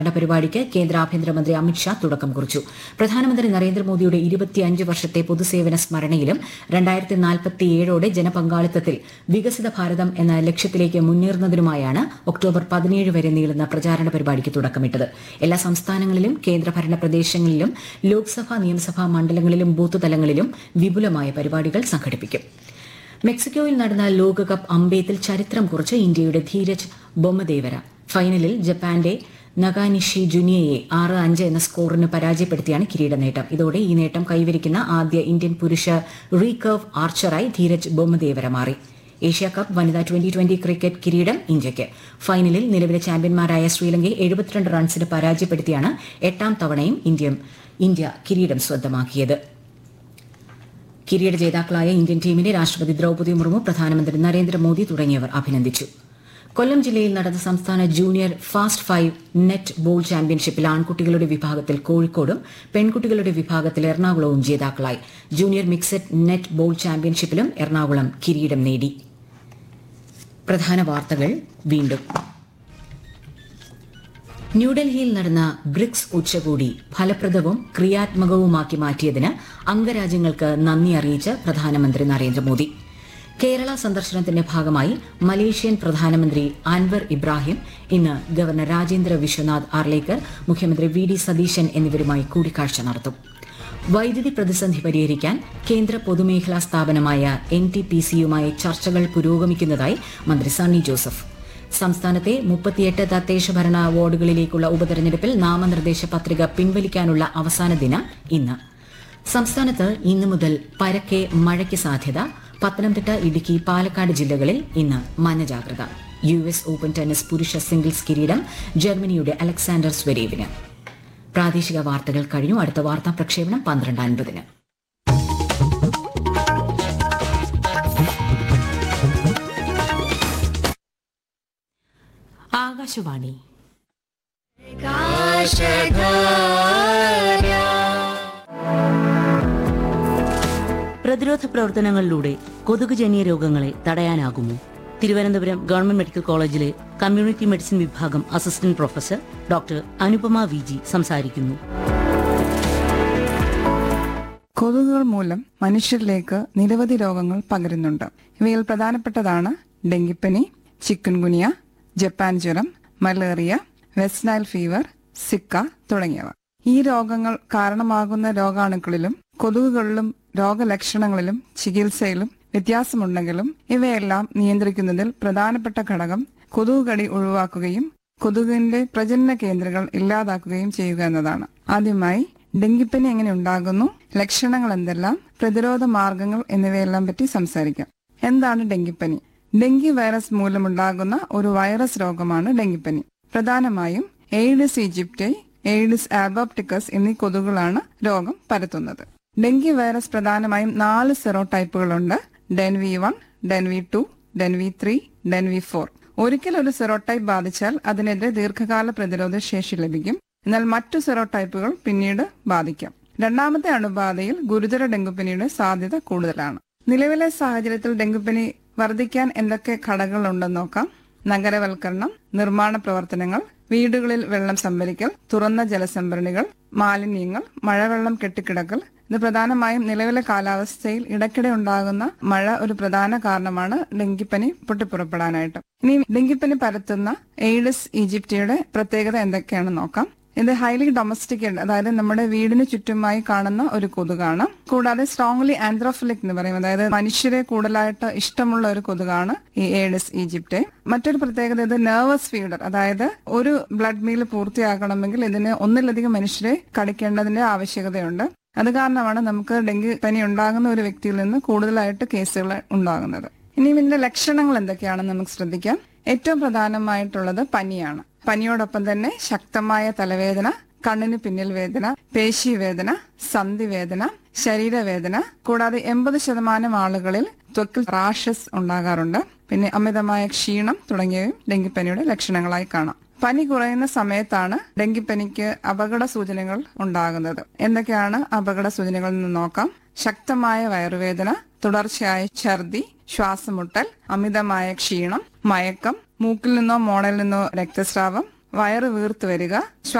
യുടെ പരിപാടിക്ക് കേന്ദ്ര ആഭ്യന്തരമന്ത്രി അമിത്ഷാ തുടക്കം കുറിച്ചു പ്രധാനമന്ത്രി നരേന്ദ്രമോദിയുടെ ഇരുപത്തിയഞ്ച് വർഷത്തെ പൊതുസേവന സ്മരണയിലും രണ്ടായിരത്തി നാൽപ്പത്തിയേഴോടെ ജനപങ്കാളിത്തത്തിൽ വികസിത ഭാരതം എന്ന ലക്ഷ്യത്തിലേക്ക് മുന്നേറുന്നതിനുമായാണ് ഒക്ടോബർ പതിനേഴ് വരെ നീളുന്ന പ്രചാരണ പരിപാടിക്ക് തുടക്കമിട്ടത് എല്ലാ സംസ്ഥാനങ്ങളിലും കേന്ദ്രഭരണ പ്രദേശങ്ങളിലും ലോക്സഭാ നിയമസഭാ മണ്ഡലങ്ങളിലും ബൂത്ത് തലങ്ങളിലും വിപുലമായ പരിപാടികൾ സംഘടിപ്പിക്കും മെക്സിക്കോയിൽ നടന്ന ലോകകപ്പ് അമ്പെയ്ത്തിൽ ചരിത്രം കുറിച്ച് ഇന്ത്യയുടെ ധീരജ് ബൊമ്മദേവര ഫൈനലിൽ ജപ്പാന്റെ നഗാനിഷി ജുനിയയെ ആറ് അഞ്ച് എന്ന സ്കോറിന് പരാജയപ്പെടുത്തിയാണ് കിരീട നേട്ടം ഇതോടെ ഈ നേട്ടം കൈവരിക്കുന്ന ആദ്യ ഇന്ത്യൻ പുരുഷ റീകർവ് ആർച്ചറായി ധീരജ് ബൊമ്മദേവര മാറി ഏഷ്യ കപ്പ് വനിതാ ട്വന്റി ട്വന്റി ക്രിക്കറ്റ് കിരീടം ഇന്ത്യയ്ക്ക് ഫൈനലിൽ നിലവിലെ ചാമ്പ്യന്മാരായ ശ്രീലങ്കയെ എഴുപത്തിരണ്ട് റൺസിന് പരാജയപ്പെടുത്തിയാണ് എട്ടാം തവണയും ഇന്ത്യ ഇന്ത്യ കിരീടം സ്വന്തമാക്കിയത് കിരീട ജേതാക്കളായ ഇന്ത്യൻ ടീമിനെ രാഷ്ട്രപതി ദ്രൌപദി മുർമു പ്രധാനമന്ത്രി നരേന്ദ്രമോദി തുടങ്ങിയവർ അഭിനന്ദിച്ചു കൊല്ലം ജില്ലയിൽ നടന്ന സംസ്ഥാന junior fast five netball ചാമ്പ്യൻഷിപ്പിൽ ആൺകുട്ടികളുടെ വിഭാഗത്തിൽ കോഴിക്കോടും പെൺകുട്ടികളുടെ വിഭാഗത്തിൽ എറണാകുളവും ജേതാക്കളായി ജൂനിയർ മിക്സഡ് നെറ്റ് ബോൾ ചാമ്പ്യൻഷിപ്പിലും എറണാകുളം കിരീടം നേടി പ്രധാന വാർത്തകൾ വീണ്ടും ന്യൂഡൽഹിയിൽ നടന്ന ബ്രിക്സ് ഉച്ചകോടി ഫലപ്രദവും ക്രിയാത്മകവുമാക്കി മാറ്റിയതിന് അംഗരാജ്യങ്ങൾക്ക് നന്ദി അറിയിച്ച് പ്രധാനമന്ത്രി നരേന്ദ്രമോദി കേരള സന്ദർശനത്തിന്റെ ഭാഗമായി മലേഷ്യൻ പ്രധാനമന്ത്രി അൻവർ ഇബ്രാഹിം ഇന്ന് ഗവർണർ രാജേന്ദ്ര വിശ്വനാഥ് ആർലേക്കർ മുഖ്യമന്ത്രി വി ഡി സതീശൻ എന്നിവരുമായി കൂടിക്കാഴ്ച നടത്തും വൈദ്യുതി പ്രതിസന്ധി പരിഹരിക്കാൻ കേന്ദ്ര പൊതുമേഖലാ സ്ഥാപനമായ എൻ ടി പി സിയുമായി ചർച്ചകൾ പുരോഗമിക്കുന്നതായി മന്ത്രി സണ്ണി ജോസഫ് സംസ്ഥാനത്തെ മുപ്പത്തിയെട്ട് തദ്ദേശ ഭരണ വാർഡുകളിലേക്കുള്ള ഉപതെരഞ്ഞെടുപ്പിൽ നാമനിർദ്ദേശ പത്രിക പിൻവലിക്കാനുള്ള അവസാന ദിനം ഇന്ന് സംസ്ഥാനത്ത് ഇന്നു മുതൽ പരക്കെ മഴയ്ക്ക് സാധ്യത പത്തനംതിട്ട ഇടുക്കി പാലക്കാട് ജില്ലകളിൽ ഇന്ന് മഞ്ഞജാഗ്രത യു എസ് ഓപ്പൺ ടെന്നീസ് പുരുഷ സിംഗിൾസ് കിരീടം ജർമ്മനിയുടെ അലക്സാണ്ടർ സ്വരേവിന് പ്രാദേശിക വാർത്തകൾ കഴിഞ്ഞു അടുത്ത വാർത്താ പ്രക്ഷേപണം പന്ത്രണ്ട് അൻപതിന് ആകാശവാണി പ്രതിരോധ പ്രവർത്തനങ്ങളിലൂടെ കൊതുകുജന്യ രോഗങ്ങളെ തടയാനാകുമോ തിരുവനന്തപുരം ഗവൺമെന്റ് മെഡിക്കൽ കോളേജിലെ കമ്മ്യൂണിറ്റി മെഡിസിൻ വിഭാഗം assistant professor doctor Anupama V G സംസാരിക്കുന്നു കൊതുകുകൾ മൂലം മനുഷ്യരിലേക്ക് നിരവധി രോഗങ്ങൾ പകരുന്നുണ്ട് ഇവയിൽ പ്രധാനപ്പെട്ടതാണ് ഡെങ്കിപ്പനി ചിക്കൻ ഗുനിയ ജപ്പാൻ ജ്വരം malaria West Nile fever Zika തുടങ്ങിയവ ഈ രോഗങ്ങൾ കാരണമാകുന്ന രോഗാണുക്കളിലും കൊതുകുകളിലും രോഗലക്ഷണങ്ങളിലും ചികിത്സയിലും വ്യത്യാസമുണ്ടെങ്കിലും ഇവയെല്ലാം നിയന്ത്രിക്കുന്നതിൽ പ്രധാനപ്പെട്ട ഘടകം കൊതുകുകടി ഒഴിവാക്കുകയും കൊതുകിന്റെ പ്രജനന കേന്ദ്രങ്ങൾ ഇല്ലാതാക്കുകയും ചെയ്യുക എന്നതാണ് ആദ്യമായി ഡെങ്കിപ്പനി എങ്ങനെ ഉണ്ടാകുന്നു ലക്ഷണങ്ങൾ എന്തെല്ലാം പ്രതിരോധ മാർഗങ്ങൾ എന്നിവയെല്ലാം പറ്റി സംസാരിക്കാം എന്താണ് ഡെങ്കിപ്പനി ഡെങ്കി വൈറസ് മൂലമുണ്ടാകുന്ന ഒരു വൈറസ് രോഗമാണ് ഡെങ്കിപ്പനി പ്രധാനമായും എയ്ഡിസ് ഈജിപ്റ്റൈ എയ്ഡിസ് ആബോപ്റ്റിക്കസ് എന്നീ കൊതുകുകളാണ് രോഗം പരത്തുന്നത് ഡെങ്കി വൈറസ് പ്രധാനമായും നാല് സെറോടൈപ്പുകളുണ്ട് DENV one DENV two DENV three DENV four ഒരിക്കൽ ഒരു സെറോടൈപ്പ് ബാധിച്ചാൽ അതിനെതിരെ ദീർഘകാല പ്രതിരോധ ശേഷി ലഭിക്കും എന്നാൽ മറ്റു സെറോടൈപ്പുകൾ പിന്നീട് ബാധിക്കാം രണ്ടാമത്തെ അണുബാധയിൽ ഗുരുതര ഡെങ്കുപ്പനിയുടെ സാധ്യത കൂടുതലാണ് നിലവിലെ സാഹചര്യത്തിൽ ഡെങ്കുപ്പനി വർദ്ധിക്കാൻ എന്തൊക്കെ ഘടകങ്ങൾ ഉണ്ടെന്ന് നോക്കാം നഗരവൽക്കരണം നിർമ്മാണ പ്രവർത്തനങ്ങൾ വീടുകളിൽ വെള്ളം സംഭരിക്കൽ തുറന്ന ജലസംഭരണികൾ മാലിന്യങ്ങൾ മഴവെള്ളം കെട്ടിക്കിടക്കൽ ഇത് പ്രധാനമായും നിലവിലെ കാലാവസ്ഥയിൽ ഇടയ്ക്കിടെ ഉണ്ടാകുന്ന മഴ ഒരു പ്രധാന കാരണമാണ് ഡെങ്കിപ്പനി പൊട്ടിപ്പുറപ്പെടാനായിട്ട് ഇനി ഡെങ്കിപ്പനി പരത്തുന്ന എയ്ഡസ് ഈജിപ്റ്റിയുടെ പ്രത്യേകത എന്തൊക്കെയാണെന്ന് നോക്കാം ഇത് ഹൈലി ഡൊമസ്റ്റിക്കേഡ് അതായത് നമ്മുടെ വീടിന് ചുറ്റുമായി കാണുന്ന ഒരു കൊതുകാണ് കൂടാതെ സ്ട്രോങ്ലി ആന്ത്രോഫിലിക് എന്ന് പറയും അതായത് മനുഷ്യരെ കൂടുതലായിട്ട് ഇഷ്ടമുള്ള ഒരു കൊതുകാണ് ഈ ഏഡിസ് ഈജിപ്റ്റ് മറ്റൊരു പ്രത്യേകത ഇത് നെർവസ് ഫീഡർ അതായത് ഒരു ബ്ലഡ് മീൽ പൂർത്തിയാക്കണമെങ്കിൽ ഇതിന് ഒന്നിലധികം മനുഷ്യരെ കടിക്കേണ്ടതിന്റെ ആവശ്യകതയുണ്ട് അത് കാരണമാണ് നമുക്ക് ഡെങ്കി പനി ഉണ്ടാകുന്ന ഒരു വ്യക്തിയിൽ നിന്ന് കൂടുതലായിട്ട് കേസുകൾ ഉണ്ടാകുന്നത് ഇനി ഇതിന്റെ ലക്ഷണങ്ങൾ എന്തൊക്കെയാണെന്ന് നമുക്ക് ശ്രദ്ധിക്കാം ഏറ്റവും പ്രധാനമായിട്ടുള്ളത് പനിയാണ് പനിയോടൊപ്പം തന്നെ ശക്തമായ തലവേദന കണ്ണിന് പിന്നിൽ വേദന പേശിവേദന സന്ധിവേദന ശരീരവേദന കൂടാതെ എൺപത് ശതമാനം ആളുകളിൽ ത്വക്കിൽ റാഷസ് ഉണ്ടാകാറുണ്ട് പിന്നെ അമിതമായ ക്ഷീണം തുടങ്ങിയവയും ഡെങ്കിപ്പനിയുടെ ലക്ഷണങ്ങളായി കാണാം പനി കുറയുന്ന സമയത്താണ് ഡെങ്കിപ്പനിക്ക് അപകട സൂചനകൾ ഉണ്ടാകുന്നത് എന്തൊക്കെയാണ് അപകട സൂചനകൾ എന്ന് നോക്കാം ശക്തമായ വയറുവേദന തുടർച്ചയായ ഛർദി ശ്വാസമുട്ടൽ അമിതമായ ക്ഷീണം മയക്കം മൂക്കിൽ നിന്നോ മോണയിൽ നിന്നോ രക്തസ്രാവം വയറ് വീർത്തു വരിക